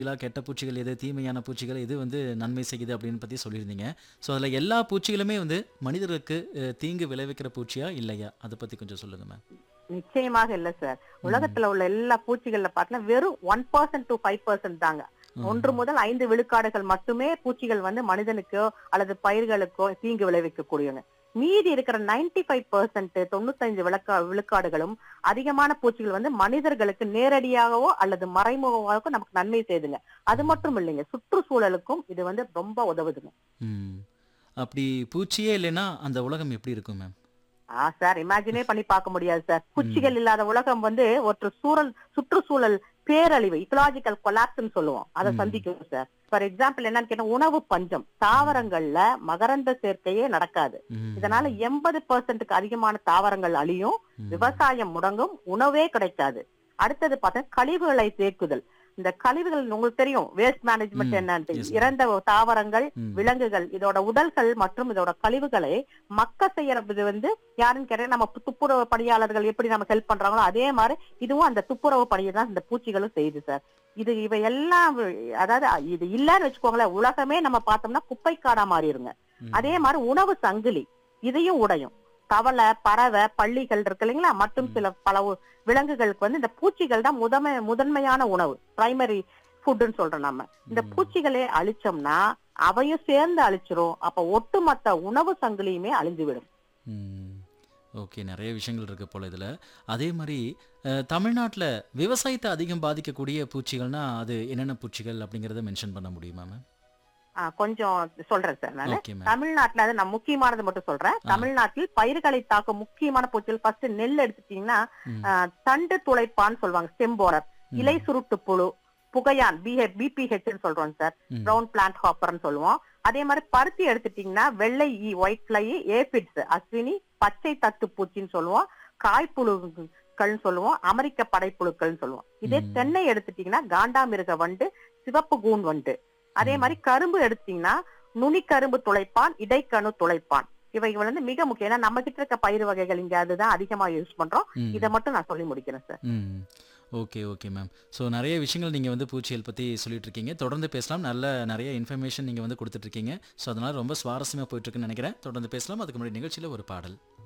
பூச்சிகளா, கெட்ட பூச்சிகள் எது, தீமையான பூச்சிகள் எது வந்து நன்மை செய்யுது அப்படின்னு பத்தி சொல்லியிருந்தீங்க. ஸோ அதில எல்லா பூச்சிகளுமே வந்து மனிதருக்கு அ தீங்கு விளைவிக்கிற பூச்சியா? இல்லையா? அத பத்தி கொஞ்சம் சொல்லுங்க மேம். நிச்சயமாக இல்ல சார். ம். உலகத்துல உள்ள எல்லா பூச்சிகள்ல பார்த்தீங்கன்னா, வெறும் 1% டூ 5% தாங்க. 1 ம். முதல் 5 விழுக்காடுகள் மட்டுமே பூச்சிகள் வந்து மனிதனுக்கோ அல்லது பயிர்களுக்கோ தீங்கு விளைவிக்கக்கூடியவங்க. மீதி இருக்கிற 95% 95 விளக்கா விழுக்காடுகளும் அதிகமான பூச்சிகள் வந்து மனிதர்களுக்கு நேரடியாகவோ அல்லது மறைமுகமாகவோ நமக்கு நன்மை செய்யுதுங்க. அது ம். மட்டும் இல்லைங்க. சுற்றுச்சூழலுக்கும் இது வந்து ரொம்ப உதவுதுங்க. ம். அப்படி பூச்சியே இல்லைன்னா, அந்த உலகம் எப்படி இருக்கும் மேம்? ஆ சார் இமேஜினே பண்ணி பார்க்க முடியாது சார். ம். பூச்சிகள் இல்லாத உலகம் வந்து ஒரு சூழல் சுற்றுச்சூழல் பேரழிவு இக்கலாஜிக்கல் கொலாப்ஸ்ன்னு சொல்லுவோம். அத ம். சந்திக்கும் சார். ஃபார் எக்ஸாம்பிள் என்னன்னு கேட்டா உணவு பஞ்சம். ம். தாவரங்கள்ல மகரந்த சேர்க்கையே நடக்காது. இதனால ம். 80%க்கு அதிகமான தாவரங்கள் அழியும். ம். விவசாயம் முடங்கும். உணவே கிடைக்காது. அடுத்தது பார்த்தா கழிவுகளை சேர்க்குதல். இந்த கழிவுகள் உங்களுக்கு தெரியும். வேஸ்ட் மேனேஜ்மெண்ட் ம். என்னன்ட்டு. Yes ma'am. இறந்த தாவரங்கள், ம். விலங்குகள் இதோட உடல்கள் மற்றும் இதோட கழிவுகளை மக்க செய்யறது வந்து யாருன்னு கேட்டா நம்ம துப்புரவு பணியாளர்கள் எப்படி நமக்கு ஹெல்ப் பண்றாங்களோ அதே மாதிரி இதுவும் அந்த துப்புரவு பணியை தான் இந்த பூச்சிகளும் செய்யுது சார். இது இவை எல்லாம் அதாவது இது இல்லன்னு வச்சுக்கோங்களேன் உலகமே நம்ம பார்த்தோம்னா குப்பைக்காடா மாறிடுங்க. அதே ம். மாதிரி உணவு சங்கிலி இதையும் உடையும். தவளை, பறவை, பல்லிகள் இருக்கு இல்லைங்களா? மற்றும் ம். சில பல உ- விலங்குகளுக்கு வந்து இந்த பூச்சிகள் தான் முதன்மை முதன்மையான உணவு. பிரைமரி ஃபுட்னு சொல்றோம் நம்ம. இந்த ம். பூச்சிகளே அழிச்சோம்னா அவையும் சேர்ந்து அழிச்சிரும். அப்ப ஒட்டுமொத்த உணவு சங்கிலியுமே அழிஞ்சு விடும். ம். ஓகே. நெறைய விஷயங்கள் இருக்கு போல இதுல. அதே மாரி அ தமிழ்நாட்ல விவசாயத்த அதிகம் பாதிக்கக்கூடிய பூச்சிகள்னா, அது என்னென்ன பூச்சிகள் அப்படிங்கிறத மென்ஷன் பண்ண முடியுமா மேம்? ஆ கொஞ்சம் சொல்றேன் சார் நானு. Okay ma'am. தமிழ்நாட்டுல அது நான் முக்கியமானது மட்டும் சொல்றேன். ஆ. தமிழ்நாட்டில் பயிர்களை தாக்கும் முக்கியமான பூச்சிகள் ஃபர்ஸ்ட் நெல் எடுத்துட்டீங்கன்னா, ம். ஆ, தண்டு துளைப்பான்னு சொல்லுவாங்க. ஸ்டெம்போரர். இலை ம். சுருட்டு புழு, புகையான் பிஹெ பிபிஹெச்னு சொல்றோம் சார். ம். பிரவுன் பிளான்ட் ஹாப்பர்னு சொல்லுவோம். அதே மாதிரி பருத்தி எடுத்துட்டீங்கன்னா வெள்ளை ஈ ஒயிட் ஃப்ளை ஏபிட்ஸ் அஸ்வினி பச்சை தத்து பூச்சின்னு சொல்லுவோம். காய்ப்புழுக்கள்னு சொல்லுவோம். அமெரிக்க படைப்புழுக்கள்னு சொல்லுவோம். இதே ம். தென்னை எடுத்துட்டீங்கன்னா காண்டாமிருக வண்டு, சிவப்பு கூன் வண்டு. அதே ம். மாதிரி கரும்பு எடுத்தீங்கன்னா நுனிக்கரும்பு துளைப்பான், இடைக்கணு துளைப்பான். இவைகள் வந்து மிக முக்கியம். ஏன்னா நம்ம கிட்ட இருக்க பயிர் வகைகள் இங்க அதுதான் அதிகமா யூஸ் பண்றோம். இத ம். மட்டும் நான் சொல்லி முடிக்கிறேன் சார். ம். Okay, okay ma'am. ஸோ நெறைய விஷயங்கள் நீங்க வந்து பூச்சிகள் பத்தி சொல்லிட்டு இருக்கீங்க. தொடர்ந்து பேசலாம். நல்ல நெறைய இன்ஃபர்மேஷன் நீங்க வந்து குடுத்துட்டு இருக்கீங்க. ஸோ அதனால ரொம்ப சுவாரஸ்யமா போயிட்டு இருக்குன்னு நெனைக்கிறேன். தொடர்ந்து பேசலாம். அதுக்கு முன்னாடி நிகழ்ச்சியில ஒரு பாடல்.